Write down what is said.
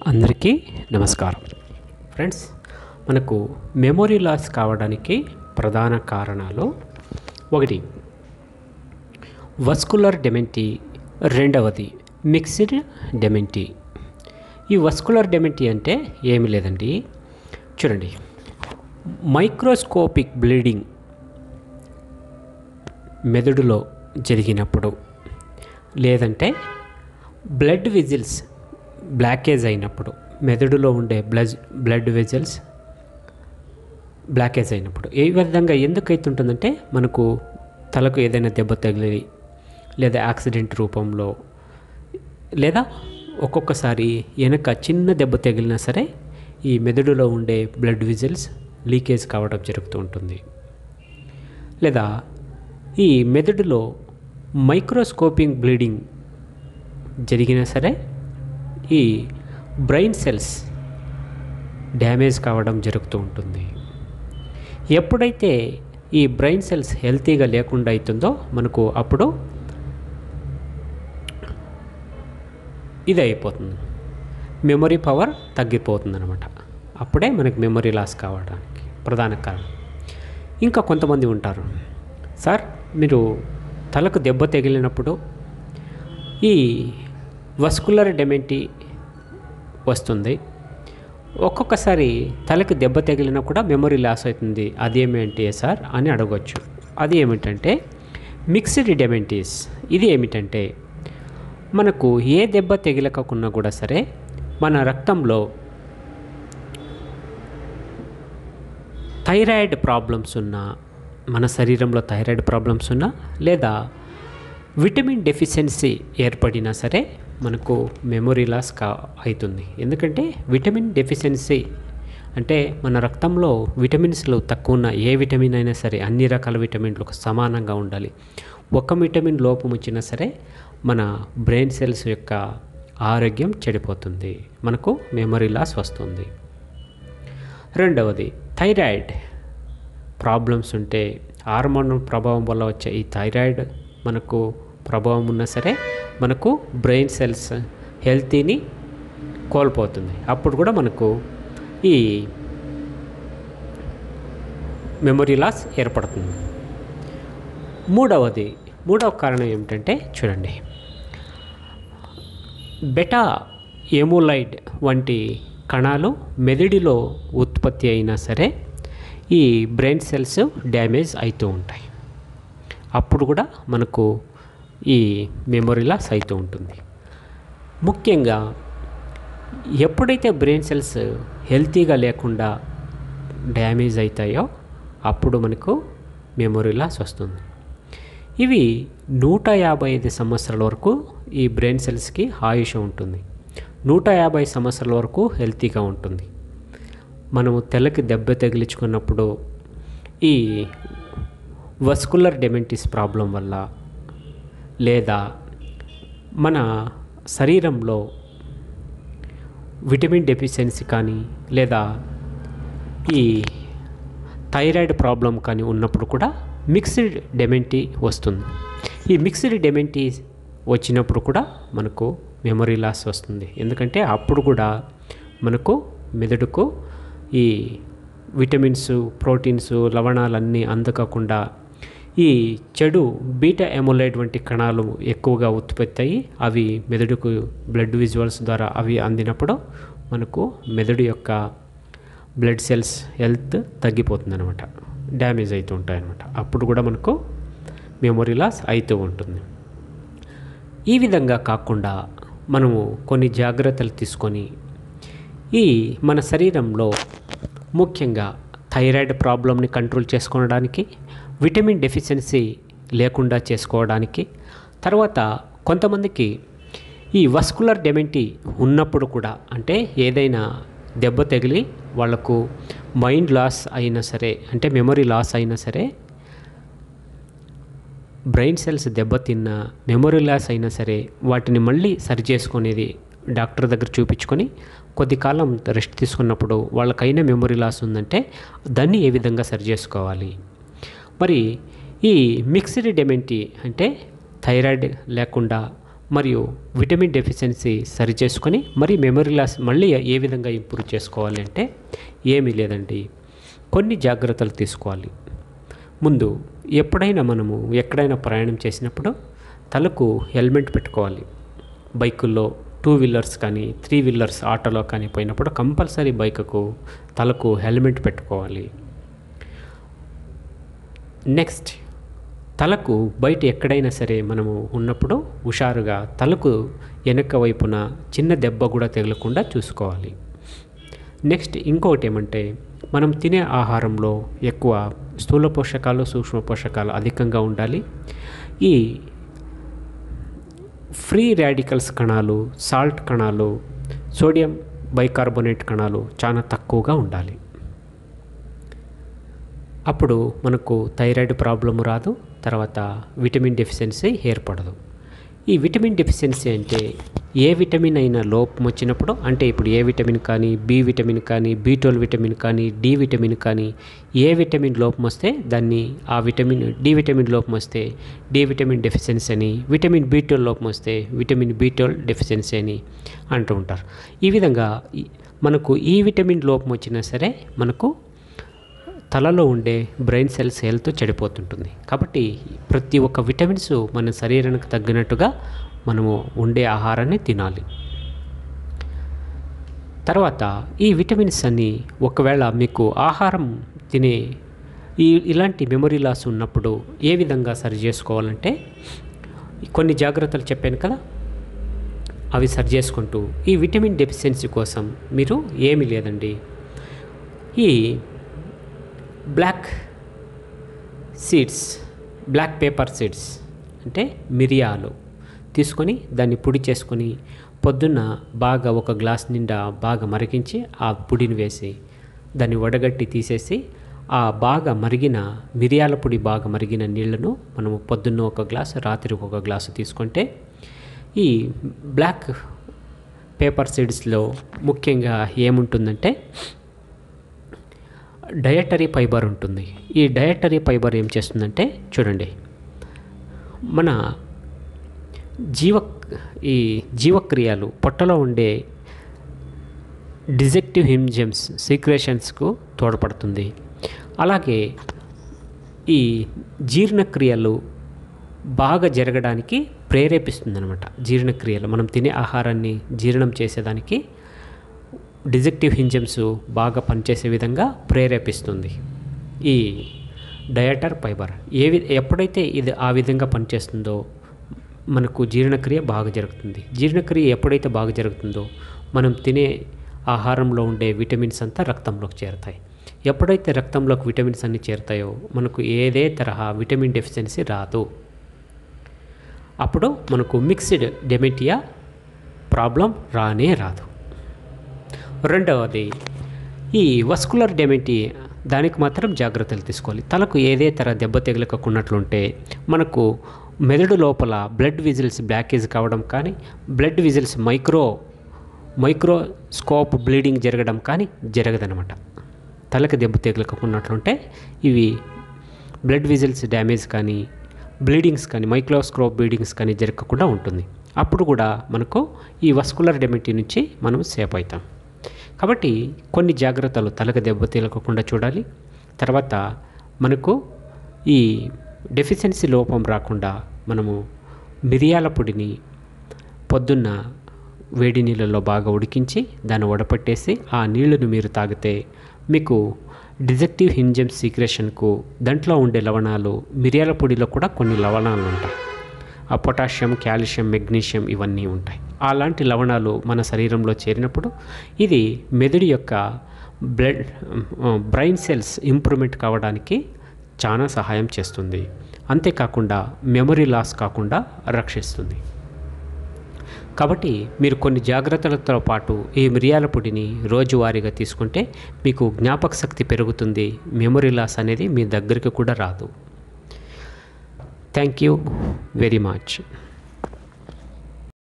అందరికీ నమస్కారం ఫ్రెండ్స్ మనకు మెమొరీ లాస్ కావడానికి ప్రధాన కారణాలు ఒకటి వస్కులర్ డెమెంటీ రెండవది మిక్స్డ్ డెమెంటీ ఈ వస్కులర్ డెమెంటీ అంటే ఏమి లేదండి చూడండి మైక్రోస్కోపిక్ బ్లీడింగ్ మెదడులో జరిగినప్పుడు లేదంటే బ్లడ్ విజిల్స్ బ్లాకేజ్ అయినప్పుడు మెదడులో ఉండే బ్లడ్ బ్లడ్ వెజల్స్ బ్లాకేజ్ అయినప్పుడు ఏ విధంగా ఎందుకు అవుతుంటుందంటే మనకు తలకు ఏదైనా దెబ్బ తగిలి లేదా యాక్సిడెంట్ రూపంలో లేదా ఒక్కొక్కసారి వెనక చిన్న దెబ్బ తగిలినా సరే ఈ మెదడులో ఉండే బ్లడ్ విజిల్స్ లీకేజ్ కావడం జరుగుతూ ఉంటుంది లేదా ఈ మెదడులో మైక్రోస్కోపింగ్ బ్లీడింగ్ జరిగినా సరే ఈ బ్రెయిన్ సెల్స్ డ్యామేజ్ కావడం జరుగుతూ ఉంటుంది ఎప్పుడైతే ఈ బ్రెయిన్ సెల్స్ హెల్తీగా లేకుండా అవుతుందో మనకు అప్పుడు ఇది అయిపోతుంది మెమొరీ పవర్ తగ్గిపోతుంది అనమాట అప్పుడే మనకి మెమొరీ లాస్ కావడానికి ప్రధాన కారణం ఇంకా కొంతమంది ఉంటారు సార్ మీరు తలకు దెబ్బ తగిలినప్పుడు ఈ వస్కులర్ డెమెంటీ వస్తుంది ఒక్కొక్కసారి తలకి దెబ్బ తగిలినా కూడా మెమొరీ లాస్ అవుతుంది అదేమిటంటే సార్ అని అడగవచ్చు అది ఏమిటంటే మిక్స్డ్ డెమెంటీస్ ఇది ఏమిటంటే మనకు ఏ దెబ్బ తగిలకకున్నా కూడా సరే మన రక్తంలో థైరాయిడ్ ప్రాబ్లమ్స్ ఉన్నా మన శరీరంలో థైరాయిడ్ ప్రాబ్లమ్స్ ఉన్నా లేదా విటమిన్ డెఫిషియన్సీ ఏర్పడినా సరే మనకు మెమొరీ లాస్ కా అవుతుంది ఎందుకంటే విటమిన్ డెఫిషియన్సీ అంటే మన రక్తంలో విటమిన్స్లు తక్కువ ఉన్న ఏ విటమిన్ అయినా సరే అన్ని రకాల విటమిన్లకు సమానంగా ఉండాలి ఒక విటమిన్ లోపం వచ్చినా సరే మన బ్రెయిన్ సెల్స్ యొక్క ఆరోగ్యం చెడిపోతుంది మనకు మెమొరీ లాస్ వస్తుంది రెండవది థైరాయిడ్ ప్రాబ్లమ్స్ ఉంటే హార్మోన్ ప్రభావం వల్ల వచ్చే ఈ థైరాయిడ్ మనకు ప్రభావం ఉన్నా సరే మనకు బ్రెయిన్ సెల్స్ హెల్తీని కోల్పోతుంది అప్పుడు కూడా మనకు ఈ మెమొరీ లాస్ ఏర్పడుతుంది మూడవది మూడవ కారణం ఏమిటంటే చూడండి బెటా ఎమోలైడ్ వంటి కణాలు మెదడిలో ఉత్పత్తి అయినా సరే ఈ బ్రెయిన్ సెల్స్ డ్యామేజ్ అవుతూ ఉంటాయి అప్పుడు కూడా మనకు ఈ మెమొరీ లాస్ అవుతూ ఉంటుంది ముఖ్యంగా ఎప్పుడైతే బ్రెయిన్ సెల్స్ హెల్తీగా లేకుండా డ్యామేజ్ అవుతాయో అప్పుడు మనకు మెమొరీ లాస్ వస్తుంది ఇవి నూట యాభై ఐదు సంవత్సరాల వరకు ఈ బ్రెయిన్ సెల్స్కి ఆయుష ఉంటుంది నూట యాభై సంవత్సరాల వరకు హెల్తీగా ఉంటుంది మనము తెల్లకి దెబ్బ తగిలించుకున్నప్పుడు ఈ వస్కులర్ డెమెంటిస్ ప్రాబ్లం వల్ల లేదా మన శరీరంలో విటమిన్ డెఫిషియన్సీ కానీ లేదా ఈ థైరాయిడ్ ప్రాబ్లం కానీ ఉన్నప్పుడు కూడా మిక్స్డ్ డెమెంటీ వస్తుంది ఈ మిక్స్డ్ డెమెంటీ వచ్చినప్పుడు కూడా మనకు మెమొరీ లాస్ వస్తుంది ఎందుకంటే అప్పుడు కూడా మనకు మెదడుకు ఈ విటమిన్స్ ప్రోటీన్స్ లవణాలన్నీ అందకకుండా ఈ చెడు బీటా ఎమోలైడ్ వంటి కణాలు ఎక్కువగా ఉత్పత్తి అయ్యి అవి మెదడుకు బ్లడ్ విజువల్స్ ద్వారా అవి అందినప్పుడు మనకు మెదడు యొక్క బ్లడ్ సెల్స్ హెల్త్ తగ్గిపోతుంది అనమాట డ్యామేజ్ అవుతూ ఉంటాయి అనమాట అప్పుడు కూడా మనకు మెమొరీ లాస్ అవుతూ ఉంటుంది ఈ విధంగా కాకుండా మనము కొన్ని జాగ్రత్తలు తీసుకొని ఈ మన శరీరంలో ముఖ్యంగా థైరాయిడ్ ప్రాబ్లమ్ని కంట్రోల్ చేసుకోవడానికి విటమిన్ డెఫిషియన్సీ లేకుండా చేసుకోవడానికి తర్వాత కొంతమందికి ఈ వస్కులర్ డెమెంటీ ఉన్నప్పుడు కూడా అంటే ఏదైనా దెబ్బ తగిలి వాళ్లకు మైండ్ లాస్ అయినా సరే అంటే మెమొరీ లాస్ అయినా సరే బ్రెయిన్ సెల్స్ దెబ్బతిన్న మెమొరీ లాస్ అయినా సరే వాటిని మళ్ళీ సరి చేసుకునేది డాక్టర్ దగ్గర చూపించుకొని కొద్ది కాలం రెస్ట్ తీసుకున్నప్పుడు వాళ్ళకైనా మెమొరీ లాస్ ఉందంటే దాన్ని ఏ విధంగా సరి చేసుకోవాలి మరి ఈ మిక్స్డ్ డెమెంటీ అంటే థైరాయిడ్ లేకుండా మరియు విటమిన్ డెఫిషియన్సీ సరి చేసుకొని మరి మెమరీ లాస్ మళ్ళీ ఏ విధంగా ఇంప్రూవ్ చేసుకోవాలి అంటే ఏమీ లేదండి కొన్ని జాగ్రత్తలు తీసుకోవాలి ముందు ఎప్పుడైనా మనము ఎక్కడైనా ప్రయాణం చేసినప్పుడు తలకు హెల్మెట్ పెట్టుకోవాలి బైకుల్లో టూ వీలర్స్ కానీ త్రీ వీలర్స్ ఆటోలో కానీ పోయినప్పుడు కంపల్సరీ బైకుకు తలకు హెల్మెట్ పెట్టుకోవాలి నెక్స్ట్ తలకు బయట ఎక్కడైనా సరే మనము ఉన్నప్పుడు హుషారుగా తలకు వెనక వైపున చిన్న దెబ్బ కూడా తగలకుండా చూసుకోవాలి నెక్స్ట్ ఇంకొకటి ఏమంటే మనం తినే ఆహారంలో ఎక్కువ స్థూల పోషకాలు సూక్ష్మ పోషకాలు అధికంగా ఉండాలి ఈ ఫ్రీ రాడికల్స్ కణాలు సాల్ట్ కణాలు సోడియం బైకార్బోనేట్ కణాలు చాలా తక్కువగా ఉండాలి అప్పుడు మనకు థైరాయిడ్ ప్రాబ్లము రాదు తర్వాత విటమిన్ డెఫిషియన్సీ ఏర్పడదు ఈ విటమిన్ డెఫిషియన్సీ అంటే ఏ విటమిన్ అయినా లోపం వచ్చినప్పుడు అంటే ఇప్పుడు ఏ విటమిన్ కానీ బి విటమిన్ కానీ బి ట్వెల్వ్ విటమిన్ కానీ డి విటమిన్ కానీ ఏ విటమిన్ లోపం వస్తే దాన్ని ఆ విటమిన్ డి విటమిన్ లోపం వస్తే డి విటమిన్ డెఫిషియన్సీ అని విటమిన్ బి ట్వెల్వ్ లోపం వస్తే విటమిన్ బి ట్వెల్వ్ డెఫిషియన్సీ అని అంటూ ఉంటారు ఈ విధంగా ఈ- మనకు ఈ విటమిన్ లోపం వచ్చినా సరే మనకు తలలో ఉండే బ్రెయిన్ సెల్స్ హెల్త్ చెడిపోతుంటుంది కాబట్టి ప్రతి ఒక్క విటమిన్స్ మన శరీరానికి తగ్గినట్టుగా మనము ఉండే ఆహారాన్ని తినాలి తర్వాత ఈ విటమిన్స్ అన్ని ఒకవేళ మీకు ఆహారం తినే ఈ ఇలాంటి మెమరీ లాస్ ఉన్నప్పుడు ఏ విధంగా సరి చేసుకోవాలంటే కొన్ని జాగ్రత్తలు చెప్పాను కదా అవి సరి చేసుకుంటూ ఈ విటమిన్ డెఫిషియన్సీ కోసం మీరు ఏమీ లేదండి ఈ black seeds black pepper seeds అంటే మిరియాలు తీసుకొని దాన్ని పొడి చేసుకొని పొద్దున్న బాగా ఒక గ్లాస్ నిండా బాగా మరిగించి ఆ పొడిని వేసి దాన్ని వడగట్టి తీసేసి ఆ బాగా మరిగిన మిరియాల పొడి బాగా మరిగిన నీళ్లను మనము పొద్దున్న ఒక గ్లాసు రాత్రి ఒక గ్లాసు తీసుకుంటే ఈ బ్లాక్ పేపర్ సీడ్స్లో ముఖ్యంగా ఏముంటుందంటే డయటరీ ఫైబర్ ఉంటుంది ఈ డయటరీ ఫైబర్ ఏం చేస్తుందంటే చూడండి మన జీవ ఈ జీవక్రియలు పొట్టలో ఉండే డిజెక్టివ్ హిమ్జెమ్స్ సీక్రేషన్స్కు తోడ్పడుతుంది అలాగే ఈ జీర్ణక్రియలు బాగా జరగడానికి ప్రేరేపిస్తుంది అనమాట జీర్ణక్రియలు మనం తినే ఆహారాన్ని జీర్ణం చేసేదానికి డిజెక్టివ్ హింజమ్స్ బాగా పనిచేసే విధంగా ప్రేరేపిస్తుంది ఈ డయటర్ ఫైబర్ ఏ వి ఎప్పుడైతే ఇది ఆ విధంగా పనిచేస్తుందో మనకు జీర్ణక్రియ బాగా జరుగుతుంది జీర్ణక్రియ ఎప్పుడైతే బాగా జరుగుతుందో మనం తినే ఆహారంలో ఉండే విటమిన్స్ అంతా రక్తంలోకి చేరుతాయి ఎప్పుడైతే రక్తంలోకి విటమిన్స్ అన్నీ చేరుతాయో మనకు ఏదే తరహా విటమిన్ డెఫిషియన్సీ రాదు అప్పుడు మనకు మిక్స్డ్ డెమెటియా ప్రాబ్లం రానే రాదు రెండవది ఈ వస్కులర్ డెమెటి దానికి మాత్రం జాగ్రత్తలు తీసుకోవాలి తలకు ఏదే తర దెబ్బ తగలకున్నట్లుంటే మనకు మెదడు లోపల బ్లడ్ విజిల్స్ బ్లాకేజ్ కావడం కానీ blood vessels micro microscope bleeding జరగడం కానీ జరగదనమాట తలకు దెబ్బ తగలకున్నట్లుంటే ఇవి బ్లడ్ విజిల్స్ డ్యామేజ్ కానీ బ్లీడింగ్స్ కానీ మైక్రోస్కోప్ బ్లీడింగ్స్ కానీ జరగకుండా ఉంటుంది అప్పుడు కూడా మనకు ఈ వస్కులర్ డెమెటీ నుంచి మనం సేఫ్ అవుతాం కాబట్టి కొన్ని జాగ్రత్తలు తలకు దెబ్బ తగలకుండా చూడాలి తర్వాత మనకు ఈ డెఫిషియన్సీ లోపం రాకుండా మనము మిరియాల పొడిని పొద్దున్న వేడి నీళ్ళలో బాగా ఉడికించి దాన్ని వడపట్టేసి ఆ నీళ్లను మీరు తాగితే మీకు డిజెక్టివ్ హింజమ్ సీక్రేషన్కు దాంట్లో ఉండే లవణాలు మిరియాల పొడిలో కూడా కొన్ని లవణాలు ఉంటాయి ఆ పొటాషియం కాల్షియం మెగ్నీషియం ఇవన్నీ ఉంటాయి అలాంటి లవణాలు మన శరీరంలో చేరినప్పుడు ఇది మెదడు యొక్క బ్లడ్ బ్రెయిన్ సెల్స్ ఇంప్రూవ్మెంట్ కావడానికి చాలా సహాయం చేస్తుంది అంతేకాకుండా మెమరీ లాస్ కాకుండా రక్షిస్తుంది కాబట్టి మీరు కొన్ని జాగ్రత్తలతో పాటు ఈ మిరియాల పొడిని రోజువారీగా తీసుకుంటే మీకు జ్ఞాపక శక్తి పెరుగుతుంది మెమరీ లాస్ అనేది మీ దగ్గరికి కూడా రాదు థ్యాంక్ యూ వెరీ మచ్